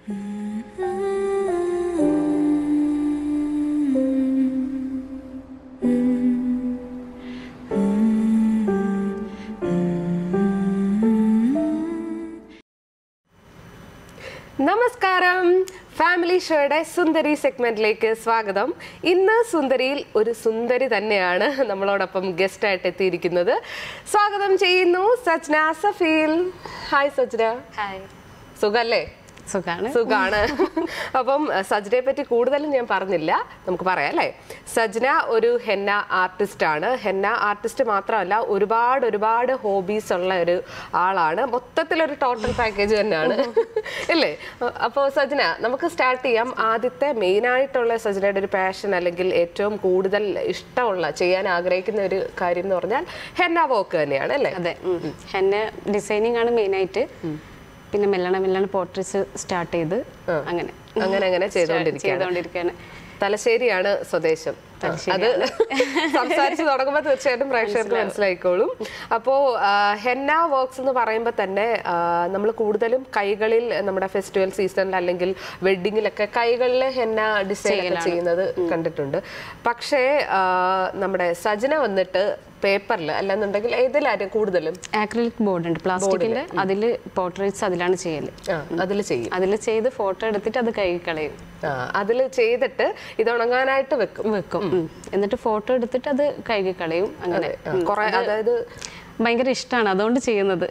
നമസ്കാരം ഫാമിലി ഷോയുടെ സുന്ദരി സെഗ്മെന്റിലേക്ക് സ്വാഗതം ഇന്ന് സുന്ദരിയിൽ ഒരു സുന്ദരി തന്നെയാണ് നമ്മളോടൊപ്പം ഗസ്റ്റ് ആയിട്ട് എത്തിയിരിക്കുന്നത് സ്വാഗതം ചെയ്യുന്നു സജ്ന സഫീൽ ഹായ് സജ്ന ഹായ് സുഖല്ലേ സുഖാണ് സുഖാണ് അപ്പം സജ്നയെ പറ്റി കൂടുതലും ഞാൻ പറഞ്ഞില്ല നമുക്ക് പറയാം അല്ലേ സജ്ന ഒരു ഹെന്ന ആർട്ടിസ്റ്റ് ആണ് ഹെന്ന ആർട്ടിസ്റ്റ് മാത്രമല്ല ഒരുപാട് ഒരുപാട് ഹോബീസ് ഉള്ള ഒരു ആളാണ് മൊത്തത്തിലൊരു ടോട്ടൽ പാക്കേജ് തന്നെയാണ് അല്ലേ അപ്പോൾ സജ്ന നമുക്ക് സ്റ്റാർട്ട് ചെയ്യാം ആദ്യത്തെ മെയിൻ ആയിട്ടുള്ള സജ്നയുടെ ഒരു പാഷൻ അല്ലെങ്കിൽ ഏറ്റവും കൂടുതൽ ഇഷ്ടമുള്ള ചെയ്യാൻ ആഗ്രഹിക്കുന്ന ഒരു കാര്യം എന്ന് പറഞ്ഞാൽ ഹെന്ന വർക്ക് തന്നെയാണ് അല്ലേ അതെ എന്നെ ഡിസൈനിങ് ആണ് മെയിൻ ആയിട്ട് പിന്നെ മെല്ലണ മെല്ലണ പോർട്രേറ്റ്സ് സ്റ്റാർട്ട് ചെയ്ത് അങ്ങനെ അങ്ങനെ അങ്ങനെ ചെയ്തുകൊണ്ടിരിക്കുകയാണ് ചെയ്തുകൊണ്ടിരിക്കുകയാണ് തലശ്ശേരിയാണ് സ്വദേശം അത് സംസാരിച്ച് തുടങ്ങുമ്പോൾ തീർച്ചയായിട്ടും പ്രേക്ഷകർക്ക് മനസ്സിലായിക്കോളും അപ്പോ ഹെന്ന വർക്ക്സ് എന്ന് പറയുമ്പോൾ തന്നെ നമ്മൾ കൂടുതലും കൈകളിൽ നമ്മുടെ ഫെസ്റ്റിവൽ സീസണിൽ അല്ലെങ്കിൽ വെഡിങ്ങിലൊക്കെ കൈകളിൽ ഹെന്ന ഡിസൈൻ ഒക്കെ ചെയ്യുന്നത് കണ്ടിട്ടുണ്ട് പക്ഷേ ആ, നമ്മുടെ സജന വന്നിട്ട് പേപ്പറിൽ അല്ലെന്നുണ്ടെങ്കിൽ ഏതിലാരും കൂടുതലും ആക്രിലിക് ബോർഡ് ഉണ്ട് പ്ലാസ്റ്റിക്കിന്റെ അതിൽ പോർട്രേറ്റ്സ് അതിലാണ് ചെയ്യല് അതിൽ ചെയ്യും അതിൽ ചെയ്ത് ഫോട്ടോ എടുത്തിട്ട് അത് കഴുകി കളയും അതിൽ ചെയ്തിട്ട് ഇത് ഉണങ്ങാനായിട്ട് വെക്കും വെക്കും ഉം. എന്നിട്ട് ഫോട്ടോ എടുത്തിട്ട് അത് കഴുകി കളയും അങ്ങനെ കുറെ അതായത് ഭയങ്കര ഇഷ്ടമാണ് അതുകൊണ്ട് ചെയ്യുന്നത്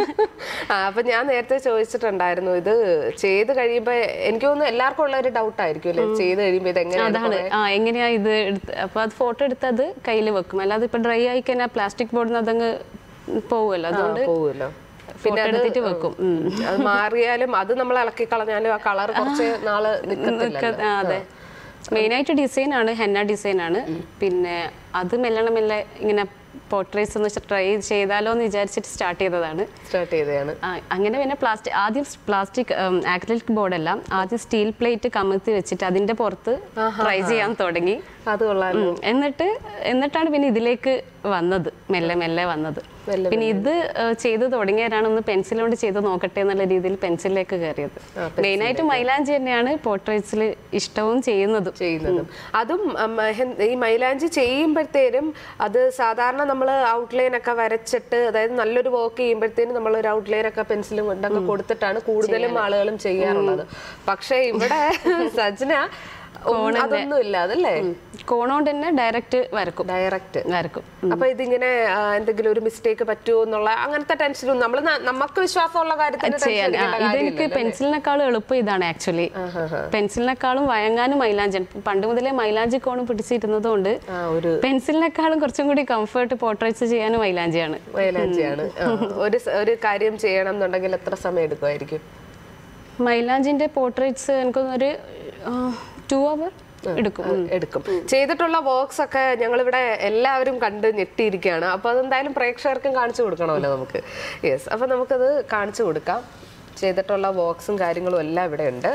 ആ, അപ്പൊ ഞാൻ നേരത്തെ ചോദിച്ചിട്ടുണ്ടായിരുന്നു ഇത് ചെയ്ത് കഴിയുമ്പോ എനിക്ക് തോന്നുന്നു എല്ലാവർക്കും ഉള്ള ഒരു ഡൗട്ട് ആയിരിക്കും അല്ലേ ചെയ്ത് കഴിയുമ്പോ ഇത് എങ്ങനെയാണ് അതാണ് ആ എങ്ങനെയാ ഇത് എടുത്ത് അപ്പൊ അത് ഫോട്ടോ എടുത്ത് അത് കയ്യിൽ വെക്കും അല്ലാതെ ഇപ്പൊ ഡ്രൈ ആയി കഴിഞ്ഞാൽ പ്ലാസ്റ്റിക് ബോർഡിൽ അതങ്ങ് പോവുമല്ലോ അതുകൊണ്ട് പോവുമല്ലോ ഫോട്ടോ എടുത്തിട്ട് വെക്കും ഉം. അത് മാറിയാലും അത് നമ്മൾ ഇളക്കി കളഞ്ഞാലും ആ കളർ കുറച്ച് നാള് നിക്കത്തില്ല നിക്ക- ആ, അതെ മെയിനായിട്ട് ഡിസൈൻ ആണ് ഹെന്ന ഡിസൈൻ ആണ് പിന്നെ അത് മെല്ലണ മെല്ലെ ഇങ്ങനെ പോർട്രേറ്റ്സ് ഒന്ന് ട്രൈ ചെയ്താലോ എന്ന് വിചാരിച്ചിട്ട് സ്റ്റാർട്ട് ചെയ്തതാണ് സ്റ്റാർട്ട് ചെയ്തതാണ് ആ, അങ്ങനെ പിന്നെ പ്ലാസ്റ്റിക് ആദ്യം പ്ലാസ്റ്റിക് ആക്രിലിക് ബോർഡെല്ലാം ആദ്യം സ്റ്റീൽ പ്ലേറ്റ് കമഴ്ത്തി വെച്ചിട്ട് അതിന്റെ പുറത്ത് ട്രൈ ചെയ്യാൻ തുടങ്ങി അത് കൊള്ളാം ഉം. എന്നിട്ട് എന്നിട്ടാണ് പിന്നെ ഇതിലേക്ക് വന്നത് മെല്ലെ മെല്ലെ വന്നത് പിന്നെ ഇത് ഏഹ്, ചെയ്ത് തുടങ്ങിയവരാണ് ഒന്ന് പെൻസിൽ കൊണ്ട് ചെയ്ത് നോക്കട്ടെ എന്നുള്ള രീതിയിൽ പെൻസിലിലേക്ക് കയറിയത് മെയിനായിട്ട് മൈലാഞ്ചി തന്നെയാണ് പോർട്രേറ്റ്സിൽ ഇഷ്ടവും ചെയ്യുന്നതും ചെയ്യുന്നതും അതും ഉം, ഹെൻ- ഈ മൈലാഞ്ചി ചെയ്യുമ്പോഴത്തേനും അത് സാധാരണ നമ്മൾ ഔട്ട്ലൈൻ ഒക്കെ വരച്ചിട്ട് അതായത് നല്ലൊരു വർക്ക് ചെയ്യുമ്പോഴത്തേനും നമ്മൾ ഒരു ഔട്ട്ലൈൻ ഒക്കെ പെൻസിലും കൊണ്ടൊക്കെ കൊടുത്തിട്ടാണ് കൂടുതലും ആളുകളും ചെയ്യാറുള്ളത് പക്ഷേ ഇവിടെ സജ്ന ഒന്നും- അതൊന്നും ഇല്ല അതല്ലേ കോണോണ്ട് തന്നെ ഡയറക്റ്റ് വരക്കും ഡയറക്റ്റ് വരക്കും അപ്പൊ ഇതിങ്ങനെ ആ, എന്തെങ്കിലും ഒരു മിസ്റ്റേക്ക് പറ്റുമോ എന്നുള്ള അങ്ങനത്തെ ടെൻഷനും നമ്മൾ നമുക്ക് വിശ്വാസമുള്ള കാര്യത്തിന് tension ചെയ്യാൻ ആ, എടുക്കേണ്ട ഇതെനിക്ക് കാര്യമില്ലല്ലോ. പെൻസിലിനേക്കാളും എളുപ്പം ഇതാണ് ആക്ച്വലി പെൻസിലിനേക്കാളും വയങ്ങാനും മൈലാഞ്ചി പണ്ട് മുതലേ മൈലാഞ്ചി കോണും പിടിച്ചിരുന്നത് കൊണ്ട് ആ ഒരു പെൻസിലിനേക്കാളും കുറച്ചും കൂടി കംഫർട്ട് പോർട്രേറ്റ്സ് ചെയ്യാനും മൈലാഞ്ചിയാണ് മൈലാഞ്ചിയാണ് ആ, ഒരു സ- ഒരു കാര്യം ചെയ്യണം എന്നുണ്ടെങ്കിൽ എത്ര സമയം എടുക്കുമായിരിക്കും മൈലാഞ്ചിന്റെ പോർട്രേറ്റ്സ് എനിക്കൊന്നൊരു ടു അവർ എടുക്കും ഉം. എടുക്കും ചെയ്തിട്ടുള്ള വർക്ക്സ് ഒക്കെ ഞങ്ങളിവിടെ എല്ലാവരും കണ്ട് ഞെട്ടിയിരിക്കുകയാണ് അപ്പോൾ അതെന്തായാലും പ്രേക്ഷകർക്കും കാണിച്ചു കൊടുക്കണമല്ലോ നമുക്ക് യെസ് അപ്പോൾ നമുക്കത് കാണിച്ചു കൊടുക്കാം ചെയ്തിട്ടുള്ള വർക്ക്സും കാര്യങ്ങളും എല്ലാം ഇവിടെ ഉണ്ട്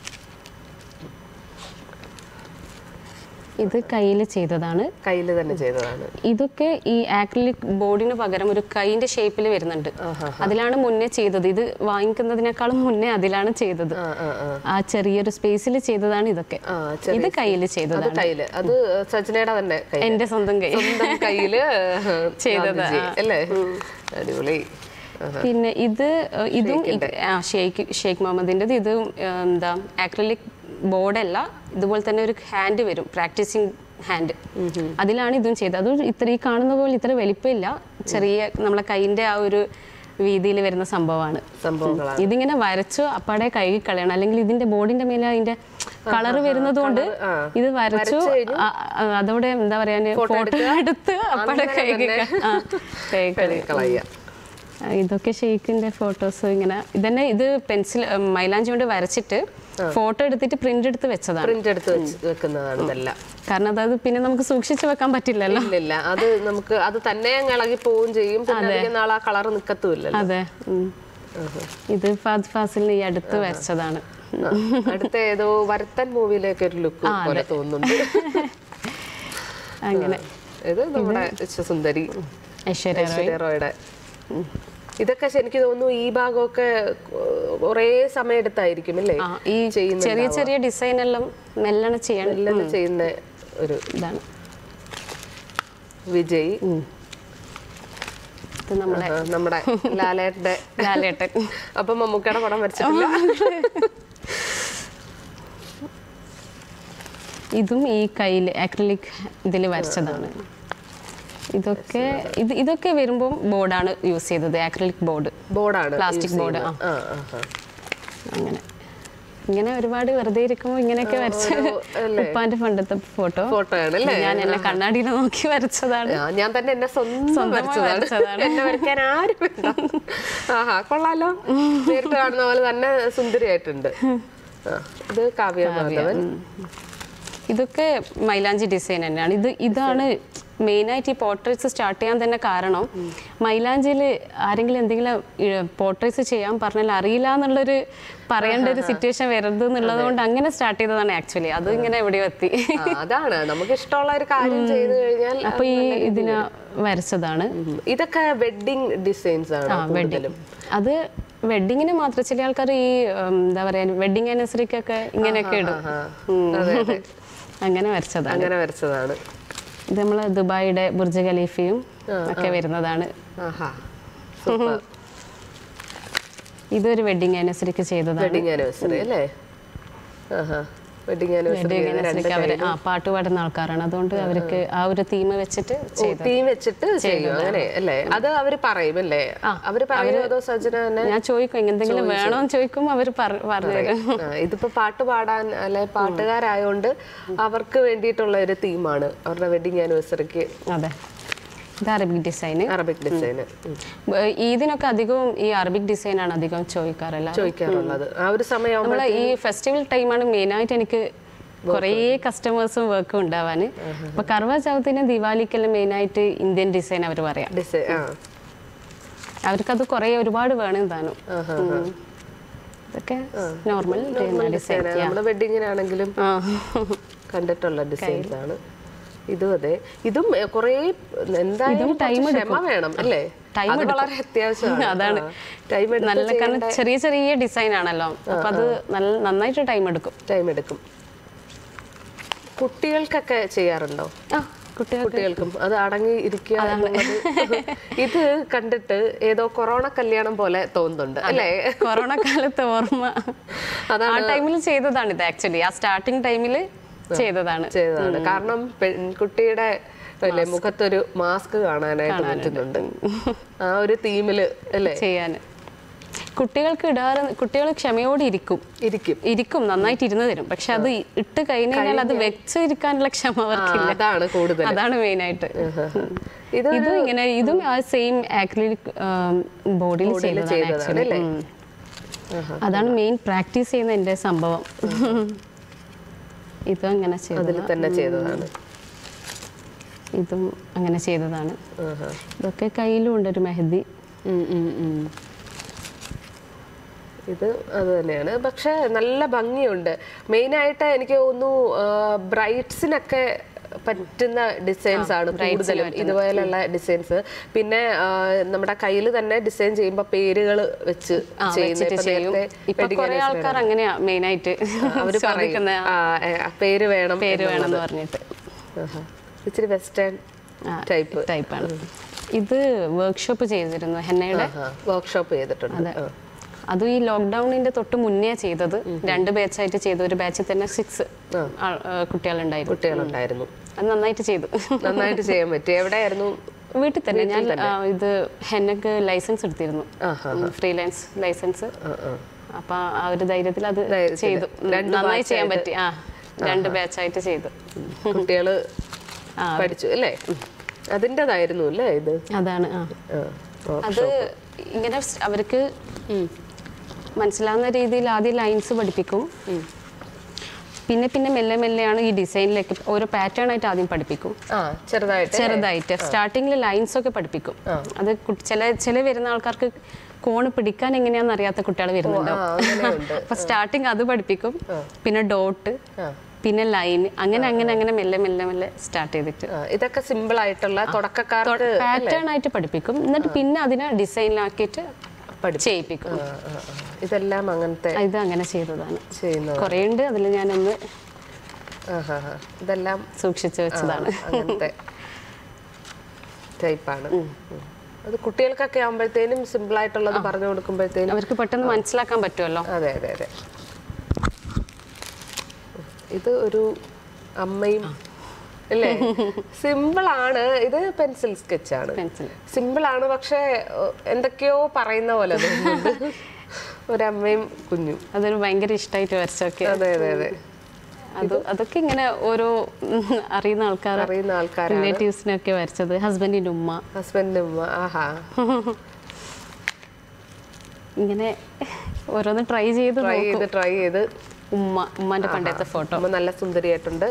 ഇത് കയ്യിൽ ചെയ്തതാണ് കയ്യിൽ തന്നെ ചെയ്തതാണ് ഇതൊക്കെ ഈ ആക്രിലിക് ബോർഡിന് പകരം ഒരു കൈന്റെ ഷേപ്പിൽ വരുന്നുണ്ട് അതിലാണ് മുന്നേ ചെയ്തത് ഇത് വാങ്ങിക്കുന്നതിനേക്കാളും മുന്നേ അതിലാണ് ചെയ്തത് ആ ആ ആ ആ ചെറിയൊരു സ്പേസിൽ ചെയ്തതാണ് ഇതൊക്കെ ആ ഇത് കയ്യിൽ അത് ചെയ്തതാണ് കയ്യില് അത് സജ്നയുടെ തന്നെ കയ്യിൽ എന്റെ സ്വന്തം കൈ സ്വന്തം കയ്യില് ചെയ്തതാ. ഗാന്ധിജി, അല്ലേ അടിപൊളി ആഹാ. പിന്നെ ഇത് ഏഹ്, ഇതും ഇത്- ആ ഷെയ്ഖ് ഷെയ്ഖ് മുഹമ്മദിൻ്റെത് ഇത് ഏഹ്, എന്താ ആക്രിലിക് ബോർഡല്ല ഇതുപോലെ തന്നെ ഒരു ഹാൻഡ് വരും പ്രാക്ടീസിങ് ഹാൻഡ് അതിലാണ് ഇതും ചെയ്തത് അത് ഇത്ര ഈ കാണുന്ന പോലെ ഇത്ര വലിപ്പമില്ല ചെറിയ നമ്മളെ കൈയിന്റെ ആ ഒരു വീതിയിൽ വരുന്ന സംഭവമാണ് സംഭവങ്ങളാണ് ഇതിങ്ങനെ വരച്ചു അപ്പാടെ കഴുകി കളയണം അല്ലെങ്കിൽ ഇതിന്റെ ബോർഡിന്റെ മേലെ അതിന്റെ കളർ വരുന്നത് കൊണ്ട് ആ. ഇത് വരച്ചു ആ, ആ, അതോടെ എന്താ പറയാ ഫോട്ടോ എടുത്ത് അപ്പാടെ കഴുകി ക- ആ, കഴുകി കളയും. കളയുക ആ, ഇതൊക്കെ ഷെയ്ഖിന്റെ ഫോട്ടോസ് ഇങ്ങനെ ഇതന്നെ ഇത് പെൻസിൽ മൈലാഞ്ചി കൊണ്ട് വരച്ചിട്ട് ഫോട്ടോ എടുത്തിട്ട് പ്രിന്റ് എടുത്ത് വെച്ചതാണ് പ്രിന്റ് എടുത്ത് വെച്ച് വെക്കുന്നതാണ് ഇതെല്ലാം കാരണം അതായത് പിന്നെ നമുക്ക് സൂക്ഷിച്ചു വെക്കാൻ പറ്റില്ലല്ലോ ഇല്ലില്ല അത് നമുക്ക് അത് തന്നെ അങ്ങ് ഇളകി പോവുകയും ചെയ്യും പിന്നെ അധികം നാളെ ആ കളർ നിക്കത്തുമില്ലല്ലോ അതെ ഉം. ഇത് ഫാദ് ഫാസിലിന് ഈ അടുത്ത് വരച്ചതാണ് ആ, അടുത്ത ഏതോ വരുത്തൻ മൂവിയിലേക്ക് ഒരു ലുക്ക് പോലെ തോന്നുന്നുണ്ട് അങ്ങനെ ഇത് നമ്മുടെ സുന്ദരി ഐശ്വര്യ ഐശ്വര്യ റോയുടെ ഇതൊക്കെ എനിക്ക് തോന്നുന്നു ഈ ഭാഗമൊക്കെ കുറേ സമയം എടുത്തായിരിക്കും അല്ലേ ആ ഈ ചെയ്യുന്നുണ്ടാവുക. ചെറിയ ചെറിയ ഡിസൈൻ എല്ലാം മെല്ലനെ ചെയ്യണം എല്ലാം ചെയ്യുന്ന ഒരു ഇതാണ് വിജയ് ഇത് നമ്മളെ ആ, നമ്മുടെ ലാലേട്ടന്റെ ലാലേട്ടൻ അപ്പൊ മമ്മൂക്കയുടെ പടം വരച്ചിട്ടില്ല ഇതും ഈ കയ്യിൽ ആക്രിലിക് ഇതിൽ വരച്ചതാണ് ഇതൊക്കെ ഇത് ഇതൊക്കെ വരുമ്പം ബോർഡാണ് യൂസ് ചെയ്തത് ആക്രിലിക് ബോർഡ് ബോർഡാണ് Plastic board, ആ. ആ ആ, ആ. അങ്ങനെ ഇങ്ങനെ ഒരുപാട് വെറുതെ ഇരിക്കുമ്പോൾ ഇങ്ങനെയൊക്കെ വരച്ച ഓരോ, അല്ലേ? ഉപ്പാന്റെ പണ്ടത്തെ ഫോട്ടോ ഫോട്ടോ ആണ് അല്ലേ ഞാൻ എന്നെ കണ്ണാടിയിൽ നോക്കി വരച്ചതാണ് ആ, ഞാൻ തന്നെ എന്നെ സ്വന്തം സ്വന്തമായി വരച്ചതാണ് വരച്ചതാണ്. എന്നെ വരയ്ക്കാൻ ആരും വേണ്ട ആഹാ കൊള്ളാലോ നേരിട്ട് കാണുന്ന പോലെ തന്നെ സുന്ദരിയായിട്ടുണ്ട് ആ, ഇത് കാവ്യ മാധവൻ ഇതൊക്കെ മൈലാഞ്ചി ഡിസൈൻ തന്നെയാണ് ഇത് ഇതാണ് മെയിനായിട്ട് ഈ പോർട്രേറ്റ്സ് സ്റ്റാർട്ട് ചെയ്യാൻ തന്നെ കാരണം മൈലാഞ്ചിയിൽ ആരെങ്കിലും എന്തെങ്കിലും പോർട്രേറ്റ്സ് ചെയ്യാൻ പറഞ്ഞാൽ അറിയില്ല എന്നുള്ളൊരു പറയേണ്ട ഒരു സിറ്റുവേഷൻ വരരുത് എന്നുള്ളത് കൊണ്ട് അങ്ങനെ സ്റ്റാർട്ട് ചെയ്തതാണ് ആക്ച്വലി അത് ഇങ്ങനെ എവിടെയോ എത്തി ആ, അതാണ് നമുക്ക് ഇഷ്ടമുള്ള ഒരു കാര്യം ചെയ്തു കഴിഞ്ഞാൽ അപ്പൊ ഈ ഇതിനെ വരച്ചതാണ് ഉം. ഇതൊക്കെ വെഡിങ് ഡിസൈൻസ് ആണ് ആ വെഡിങ് അത് വെഡിങ്ങിന് മാത്രം ചില ആൾക്കാർ ഈ ഉം, എന്താ പറയാ വെഡിങ് ആനിവേഴ്സറിക്കൊക്കെ ഇങ്ങനെയൊക്കെ ഇടും ഉം. അതെ, അതെ. അങ്ങനെ വരച്ചതാണ് അങ്ങനെ വരച്ചതാണ് ഇത് നമ്മള് ദുബായിയുടെ ബുർജ് ഖലീഫയും ഒക്കെ വരുന്നതാണ് ആഹാ സൂപ്പർ ഇതൊരു വെഡിങ് ആനിവേഴ്സറിക്ക് ചെയ്തതാണ് വെഡിങ് ആനിവേഴ്സറി അല്ലേ ആഹാ വെഡിങ് ആനിവേഴ്സറി വെഡിങ് ആനിവേഴ്സറിക്ക് അവര് ആ പാട്ട് പാടുന്ന ആൾക്കാരാണ് അതുകൊണ്ട് അവർക്ക് ആ ഒരു തീം വെച്ചിട്ട് ചെയ്തു തീം വെച്ചിട്ട് ചെയ്യും അങ്ങനെ അല്ലേ അത് അവര് പറയും അല്ലേ അവര് പറയും അതോ സജന തന്നെ ഞാൻ ചോദിക്കും എന്തെങ്കിലും വേണോന്ന് ചോദിക്കുമ്പോൾ അവർ പറഞ്ഞു തരും ആ, ഇതിപ്പോ പാട്ട് പാടാൻ അല്ലെ പാട്ടുകാരായോണ്ട് അവർക്ക് വേണ്ടിയിട്ടുള്ള ഒരു തീമാണ് അവരുടെ വെഡിങ് ആനിവേഴ്സറിക്ക് അതെ ഇത് അറബിക് ഡിസൈന് അറബിക് ഡിസൈന് ഇതിനൊക്കെ അധികവും ഈ അറബിക് ഡിസൈൻ ആണ് അധികം ചോദിക്കാറല്ല ചോദിക്കാറുള്ളത് ആ ഒരു സമയം നമ്മളെ ഈ ഫെസ്റ്റിവൽ ടൈമാണ് മെയിനായിട്ട് എനിക്ക് കുറേ കസ്റ്റമേഴ്സും വർക്കും ഉണ്ടാവാൻ അപ്പൊ കർവ ചൗത്തിനും ദിവാലിക്കെല്ലാം മെയിനായിട്ട് ഇന്ത്യൻ ഡിസൈൻ അവർ പറയാം ഡിസൈൻ ആ അവർക്കത് കുറേ ഒരുപാട് വേണം താനും ആഹാ, ഉം. ഇതൊക്കെ നോർമൽ ഡിസൈൻ ഡിസൈൻ നമ്മുടെ വെഡിങ്ങിനാണെങ്കിലും ആ കണ്ടിട്ടുള്ള ഡിസൈൻസ് ആണ് ഇതും അതെ ഇതും എ, കുറേ എന്തായാലും time കുറച്ച് ക്ഷമ വേണം അല്ലേ Time അത് വളരെ അത്യാവശ്യമാണ് അതാണ്. ടൈം എടുത്ത് നല്ല കാരണം ചെറിയ ചെറിയ ഡിസൈൻ ആണല്ലോ അപ്പൊ അത് നല്ല നന്നായിട്ട് ടൈം എടുക്കും ടൈം എടുക്കും കുട്ടികൾക്കൊക്കെ ചെയ്യാറുണ്ടോ ആ കുട്ടികൾ കുട്ടികൾക്കും അത് അടങ്ങി ഇരിക്കുക എന്നുള്ളത് ഇത് കണ്ടിട്ട് ഏതോ കൊറോണ കല്യാണം പോലെ തോന്നുന്നുണ്ട് അല്ലേ കൊറോണ കാലത്ത് ഓർമ്മ ആ ടൈമിൽ ചെയ്തതാണ് ഇത് ആക്ച്വലി ആ സ്റ്റാർട്ടിങ് ടൈമിൽ ചെയ്തതാണ് ചെയ്തതാണ് കാരണം പെൺകുട്ടിയുടെ അല്ലേ മുഖത്തൊരു മാസ്ക് കാണാനായിട്ട് പറ്റുന്നുണ്ട് ആ ഒരു തീമില് അല്ലേ ചെയ്യാൻ കുട്ടികൾക്ക് ഇടാറ് കുട്ടികൾ ക്ഷമയോടെ ഇരിക്കും ഇരിക്കും ഇരിക്കും നന്നായിട്ട് ഇരുന്ന് തരും പക്ഷെ അത് ഇട്ട് കഴിഞ്ഞ് കഴിഞ്ഞാൽ അത് വെച്ചിരിക്കാനുള്ള ക്ഷമ ആ, അവർക്കില്ല അതാണ് കൂടുതൽ അതാണ് മെയിൻ ആയിട്ട് ഇത് ഇതും ഇങ്ങനെ ഇതും ആ സെയിം ആക്രിലിക് ബോർഡിൽ ചെയ്തതാണ് ചെയ്തതാണ് ആക്ച്വലി അല്ലേ? അതാണ് മെയിൻ പ്രാക്ടീസ് ചെയ്യുന്ന എൻ്റെ സംഭവം ഇതും അങ്ങനെ ചെയ്തു അതിൽ തന്നെ ചെയ്തതാണ് ഇതും അങ്ങനെ ചെയ്തതാണ് ആഹാ. ഇതൊക്കെ കയ്യിലും ഉണ്ട് ഒരു മെഹന്തി ഉം, ഉം, ഉം. ഇത് അത് തന്നെയാണ് പക്ഷെ നല്ല ഭംഗിയുണ്ട് മെയിനായിട്ട് എനിക്ക് തോന്നുന്നു ബ്രൈറ്റ്സിനൊക്കെ പറ്റുന്ന ഡിസൈൻസ് ആണ് കൂടുതലും ഇതുപോലെയുള്ള ഡിസൈൻസ് പിന്നെ ആ, നമ്മുടെ കയ്യിൽ തന്നെ ഡിസൈൻ ചെയ്യുമ്പോൾ പേരുകൾ വെച്ച് ചെയ്യുന്ന വെച്ചിട്ട് ഇപ്പൊ ചെയ്യും നേരത്തെ ഇപ്പൊ കുറെ ആൾക്കാർ അങ്ങനെയാ മെയിൻ ആയിട്ട് അവര് പറയും ചോദിക്കുന്ന ആ, ഏ, പേര് വേണം പേര് വേണമെന്ന് പറഞ്ഞിട്ട് ആഹാ. ഇച്ചിരി വെസ്റ്റേൺ ടൈപ്പ് ടൈപ്പാണ് ഇത് വർക്ക്ഷോപ്പ് ചെയ്തിരുന്നു ഹെന്നയുടെ വർക്ക്ഷോപ്പ് ചെയ്തിട്ടുണ്ട് ആ. അതും ഈ ലോക്ക്ഡൌണിന്റെ തൊട്ട് മുന്നേ ചെയ്തത് രണ്ട് ബാച്ചായിട്ട് ചെയ്തു ഒരു ബാച്ചിൽ തന്നെ സിക്സ് കുട്ടികളുണ്ടായിരുന്നു കുട്ടികളുണ്ടായിരുന്നു അത് നന്നായിട്ട് ചെയ്തു നന്നായിട്ട് ചെയ്യാൻ പറ്റി എവിടെയായിരുന്നു വീട്ടിൽ തന്നെ ഞാൻ ആ, ഇത് ഹെന്നക്ക് ലൈസൻസ് എടുത്തിരുന്നു ഫ്രീലാൻസ് ലൈസൻസ് ആ, ആ. അപ്പൊ ആ ഒരു ധൈര്യത്തിൽ അത് ധൈര്യത്തില്. ചെയ്തു രണ്ട് നന്നായി ചെയ്യാൻ പറ്റി ആ രണ്ട് ബാച്ചായിട്ട് ചെയ്തു കുട്ടികള് ആ പഠിച്ചു അല്ലേ അതിൻ്റെതായിരുന്നു അല്ലേ ഇത് അതാണ് ആ ആ. ഓ. അത് ഇങ്ങനെ സ് അവർക്ക് മനസ്സിലാവുന്ന രീതിയിൽ ആദ്യം ലൈൻസ് പഠിപ്പിക്കും പിന്നെ പിന്നെ മെല്ലെ മെല്ലെയാണ് ഈ ഡിസൈനിലേക്ക് ഓരോ പാറ്റേൺ ആയിട്ട് ആദ്യം പഠിപ്പിക്കും ആ ചെറുതായിട്ട് ചെറുതായിട്ട് സ്റ്റാർട്ടിങ്ങിൽ ലൈൻസ് ഒക്കെ പഠിപ്പിക്കും അത് കു- ചില ചില വരുന്ന ആൾക്കാർക്ക് കോണ് പിടിക്കാൻ എങ്ങനെയാണെന്ന് അറിയാത്ത കുട്ടികൾ വരുന്നുണ്ടാവും ആ അങ്ങനെയുണ്ട് അപ്പൊ സ്റ്റാർട്ടിങ് അത് പഠിപ്പിക്കും പിന്നെ ഡോട്ട് ആ പിന്നെ ലൈൻ അങ്ങനെ അങ്ങനെ അങ്ങനെ മെല്ലെ മെല്ലെ മെല്ലെ സ്റ്റാർട്ട് ചെയ്തിട്ട് ആ, ഇതൊക്കെ സിമ്പിൾ ആയിട്ടുള്ള തുടക്കക്കാർക്ക് പാറ്റേൺ ആയിട്ട് പഠിപ്പിക്കും എന്നിട്ട് പിന്നെ അതിനെ ഡിസൈനിലാക്കിയിട്ട് പഠിപ്പിക്കും. ചെയ്യിപ്പിക്കും ആ, ആ, ആ. ഇതെല്ലാം അങ്ങനത്തെ ഇത് അങ്ങനെ ചെയ്തതാണ് ചെയ്യുന്നത് കുറേ ഉണ്ട് അതിൽ ഞാനൊന്ന് ആഹാ, ആ. ഇതെല്ലാം സൂക്ഷിച്ചു വെച്ചതാണ് അങ്ങനത്തെ ടൈപ്പാണ് അത് കുട്ടികൾക്കൊക്കെ ആകുമ്പോഴത്തേനും സിമ്പിൾ ആയിട്ടുള്ളത് പറഞ്ഞു കൊടുക്കുമ്പോഴത്തേനും അവർക്ക് പെട്ടെന്ന് മനസ്സിലാക്കാൻ പറ്റുമല്ലോ അതെ അതെ അതെ ഇത് ഒരു അമ്മയും അല്ലേ സിമ്പിൾ ആണ് ഇത് പെൻസിൽ സ്കെച്ച് ആണ് പെൻസിൽ സിമ്പിൾ ആണ് പക്ഷെ ഏഹ്, എന്തൊക്കെയോ പറയുന്ന പോലെ തോന്നുന്നുണ്ട് ഒരമ്മയും കുഞ്ഞും അതൊരു ഭയങ്കര ഇഷ്ടമായിട്ട് വരച്ചൊക്കെ അതെ അതെ അതെ അത് അതൊക്കെ ഇങ്ങനെ ഓരോ ഉം, അറിയുന്ന ആൾക്കാർ അറിയുന്ന ആൾക്കാരാണ് റിലേറ്റീവ്സിനൊക്കെ വരച്ചത് ഹസ്ബൻഡിൻ്റെ ഉമ്മ ഹസ്ബൻഡും ഉമ്മ ആഹാ ഇങ്ങനെ ഓരോന്ന് ട്രൈ ചെയ്ത് ട്രൈ നോക്കും ചെയ്ത് ട്രൈ ചെയ്ത് ഉമ്മ ഉമ്മാന്റെ പണ്ടത്തെ ഫോട്ടോ അമ്മ നല്ല സുന്ദരിയായിട്ടുണ്ട്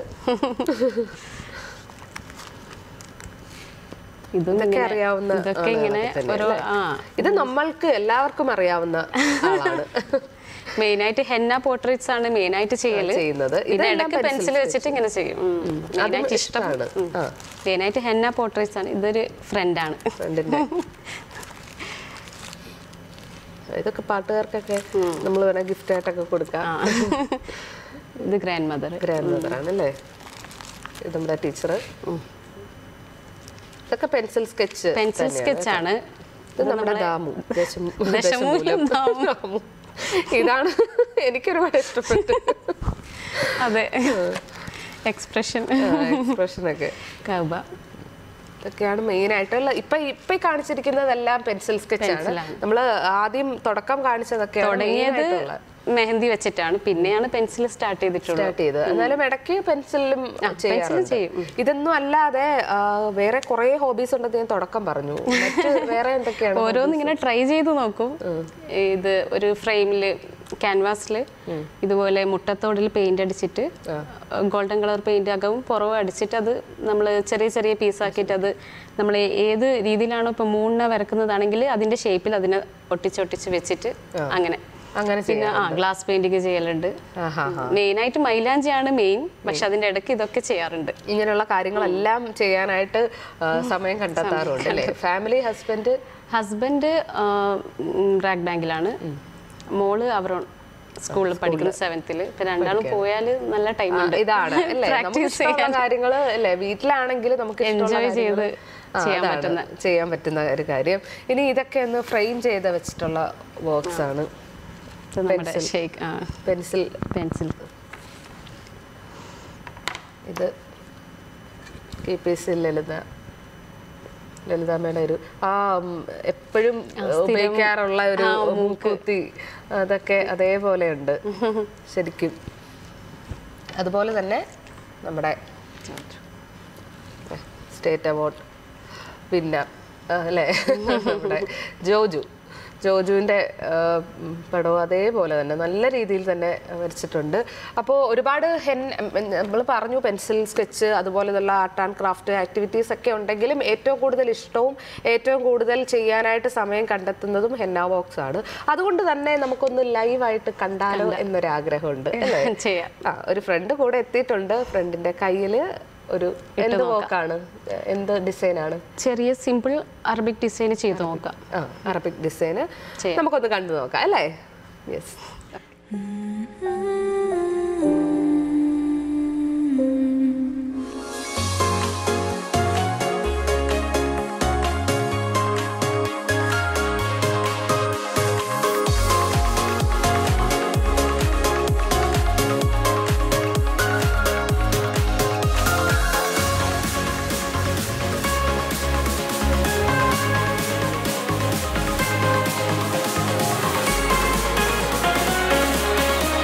ഇതും ഇതൊക്കെ ഇങ്ങനെ- അറിയാവുന്ന ഇതൊക്കെ ആളുകളൊക്കെ ഇങ്ങനെ തന്നെ, ഓരോ അല്ലേ? ആ ഇത് നമ്മൾക്ക് എല്ലാവർക്കും അറിയാവുന്ന ആളാണ് മെയിൻ ആയിട്ട് ഹെന്ന പോർട്രേറ്റ്സ് ആണ് മെയിൻ ആയിട്ട് ചെയ്യല് ചെയ്യുന്നത്. പിന്നെ ഇതെല്ലാം ഇടയ്ക്ക് pencil പെൻസിൽ വെച്ചിട്ട് ഇങ്ങനെ ചെയ്യും മെയിൻ അതും ആയിട്ട് ഇഷ്ടം ഇഷ്ടമാണ് ആ മെയിൻ ആയിട്ട് ഹെന്ന പോർട്രേറ്റ്സ് ആണ് ഇതൊരു ഫ്രണ്ടാണ് ഫ്രണ്ടിന്റെ ഇതൊക്കെ പാട്ടുകാർക്കൊക്കെ നമ്മൾ വേണേൽ ഗിഫ്റ്റ് ആയിട്ടൊക്കെ കൊടുക്കാം ഇത് ഗ്രാൻഡ് മദർ ഗ്രാൻഡ് മദർ ആണല്ലേ ഇത് നമ്മുടെ ടീച്ചർ ഇതൊക്കെ പെൻസിൽ സ്കെച്ച് പെൻസിൽ സ്കെച്ച് ആണ് ഇത് നമ്മുടെ ദാമു ദശമൂ- ദശമൂലം ദാമു. ദാമു. ഇതാണ് എനിക്കൊരുപാട് ഇഷ്ടപ്പെട്ടു അതെ എക്സ്പ്രഷൻ എക്സ്പ്രഷനൊക്കെ കൗബ ഇതൊക്കെയാണ് മെയിൻ ആയിട്ടുള്ള ഇപ്പൊ ഇപ്പൊ ഈ കാണിച്ചിരിക്കുന്നതെല്ലാം പെൻസിൽ സ്കെച്ച് ആണ് Pencil ആണ്. നമ്മള് ആദ്യം തുടക്കം കാണിച്ചതൊക്കെ തുടങ്ങിയത് മെഹന്തി വെച്ചിട്ടാണ് പിന്നെയാണ് പെൻസിൽ സ്റ്റാർട്ട് ചെയ്തിട്ടുള്ളത് സ്റ്റാർട്ട് ചെയ്ത് എന്നാലും ഇടയ്ക്ക് പെൻസിലും ചെയ്യാറുണ്ട് ചെയ്യും. ഇതൊന്നും അല്ലാതെ ആ, വേറെ കുറെ ഹോബീസ് ഉണ്ടെന്ന് ഞാൻ തുടക്കം പറഞ്ഞു മറ്റ് വേറെ എന്തൊക്കെയാണ് ഓരോന്ന് ഇങ്ങനെ ട്രൈ ചെയ്ത് നോക്കും ഇത് ഒരു ഫ്രെയിമില് ക്യാൻവാസിൽ ഇതുപോലെ മുട്ടത്തോടിൽ പെയിന്റ് അടിച്ചിട്ട് ഗോൾഡൻ കളർ പെയിന്റ് അകവും പുറവും അടിച്ചിട്ട് അത് നമ്മൾ ചെറിയ ചെറിയ പീസാക്കിയിട്ട് അത് നമ്മൾ ഏത് രീതിയിലാണോ ഇപ്പൊ മൂണിനെ വരക്കുന്നതാണെങ്കിൽ അതിന്റെ ഷേപ്പിൽ അതിനെ ഒട്ടിച്ചൊട്ടിച്ച് വെച്ചിട്ട് അങ്ങനെ അങ്ങനെ പിന്നെ ആ ഗ്ലാസ് പെയിന്റിങ് ചെയ്യലുണ്ട് ആഹാ മെയിൻ ആയിട്ട് മൈലാഞ്ചിയാണ് മെയിൻ പക്ഷെ അതിന്റെ ഇടയ്ക്ക് ഇതൊക്കെ ചെയ്യാറുണ്ട് ഇങ്ങനെയുള്ള കാര്യങ്ങളെല്ലാം ചെയ്യാനായിട്ട് ആ, സമയം കണ്ടെത്താറുണ്ട് അല്ലേ ഫാമിലി ഹസ്ബൻഡ് ഹസ്ബൻഡ് റാക്ക് ബാങ്കിലാണ് മോള് അവരോൺ സ്കൂളിൽ പഠിക്കുന്ന സെവൻത്തിൽ ഇപ്പൊ രണ്ടാളും പോയാൽ നല്ല ടൈം ഉണ്ട് ഇതാണ് അല്ലേ നമുക്ക് പ്രാക്ടീസ് ഇഷ്ടമുള്ള കാര്യങ്ങള് അല്ലേ വീട്ടിലാണെങ്കിൽ നമുക്ക് ഇഷ്ടമുള്ള Enjoy ചെയ്ത് കാര്യങ്ങള് ആ, ചെയ്യാൻ അതാണ് പറ്റുന്ന. ചെയ്യാൻ പറ്റുന്ന ഒരു കാര്യം ഇനി ഇതൊക്കെ ഒന്ന് ഫ്രെയിം ചെയ്ത് വെച്ചിട്ടുള്ള വർക്ക്സ് ആണ് ഇത് നമ്മുടെ ഷേക്ക് ആ പെൻസിൽ പെൻസിൽ ഇത് കെ പി എസ് ലളിത ലളിതാമ്മയുടെ ഒരു ആ എപ്പോഴും ഉപയോഗിക്കാറുള്ള ഒരു മൂക്കുത്തി അതൊക്കെ അതേപോലെ ഉണ്ട് ശരിക്കും അതുപോലെ തന്നെ നമ്മുടെ സ്റ്റേറ്റ് അവാർഡ് പിന്നെ അല്ലേ നമ്മുടെ ജോജു ജോജുവിൻ്റെ പടവും അതേപോലെ തന്നെ നല്ല രീതിയിൽ തന്നെ വരച്ചിട്ടുണ്ട് അപ്പോൾ ഒരുപാട് ഹെൻ നമ്മൾ പറഞ്ഞു പെൻസിൽ സ്കെച്ച് അതുപോലെയുള്ള ആർട്ട് ആൻഡ് ക്രാഫ്റ്റ് ആക്ടിവിറ്റീസ് ഒക്കെ ഉണ്ടെങ്കിലും ഏറ്റവും കൂടുതൽ ഇഷ്ടവും ഏറ്റവും കൂടുതൽ ചെയ്യാനായിട്ട് സമയം കണ്ടെത്തുന്നതും ഹെന്ന ബോക്സ് ആണ് അതുകൊണ്ട് തന്നെ നമുക്കൊന്ന് ലൈവായിട്ട് കണ്ടാലോ എന്നൊരാഗ്രഹമുണ്ട് അല്ലേ ചെയ്യാം ആ ഒരു ഫ്രണ്ട് കൂടെ എത്തിയിട്ടുണ്ട് ഫ്രണ്ടിന്റെ കയ്യിൽ ഒരു എന്ത് വർക്കാണ് എന്ത് ഡിസൈനാണ് ചെറിയ സിമ്പിൾ അറബിക് ഡിസൈൻ ചെയ്ത് നോക്കാം ആ അറബിക് ഡിസൈന് ചെയ്യാം. നമുക്കൊന്ന് കണ്ടു നോക്കാം അല്ലേ യെസ് Thank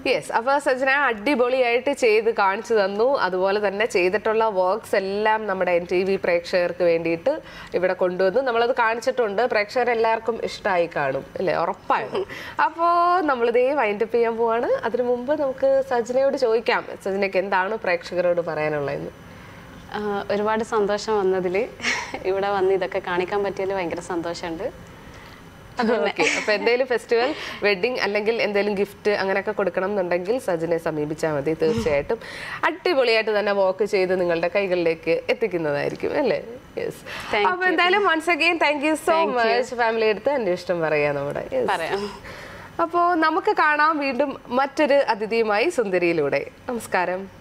യെസ് അപ്പൊ സജന അടിപൊളിയായിട്ട് ചെയ്ത് കാണിച്ചു തന്നു അതുപോലെ തന്നെ ചെയ്തിട്ടുള്ള വർക്ക്സ് എല്ലാം നമ്മുടെ എൻ ടി വി പ്രേക്ഷകർക്ക് വേണ്ടിയിട്ട് ഇവിടെ കൊണ്ടുവന്നു നമ്മളത് കാണിച്ചിട്ടുണ്ട് പ്രേക്ഷകർ എല്ലാവർക്കും ഇഷ്ടമായി കാണും അല്ലേ ഉറപ്പാണ് അപ്പോൾ നമ്മളിതേ വൈൻഡപ്പ് ചെയ്യാൻ പോവാണ് അതിനു മുമ്പ് നമുക്ക് സജനയോട് ചോദിക്കാം സജനയ്ക്ക് എന്താണ് പ്രേക്ഷകരോട് പറയാനുള്ളതെന്ന് ആ, ഒരുപാട് സന്തോഷം വന്നതിൽ ഇവിടെ വന്ന് ഇതൊക്കെ കാണിക്കാൻ പറ്റിയതിൽ ഭയങ്കര സന്തോഷമുണ്ട് ഓക്കെ അപ്പൊ എന്തെങ്കിലും ഫെസ്റ്റിവൽ വെഡിങ് അല്ലെങ്കിൽ എന്തെങ്കിലും ഗിഫ്റ്റ് അങ്ങനെയൊക്കെ കൊടുക്കണം എന്നുണ്ടെങ്കിൽ സജിനെ സമീപിച്ചാൽ മതി തീർച്ചയായിട്ടും അടിപൊളിയായിട്ട് തന്നെ വോക്ക് ചെയ്ത് നിങ്ങളുടെ കൈകളിലേക്ക് എത്തിക്കുന്നതായിരിക്കും അല്ലേ യെസ് Thank അപ്പൊ എന്തായാലും once again thank you so much family എടുത്ത് എന്റെ ഇഷ്ടം പറയാ നമ്മുടെ Yes. പറയാം അപ്പോ നമുക്ക് കാണാം വീണ്ടും മറ്റൊരു അതിഥിയുമായി സുന്ദരിയിലൂടെ നമസ്കാരം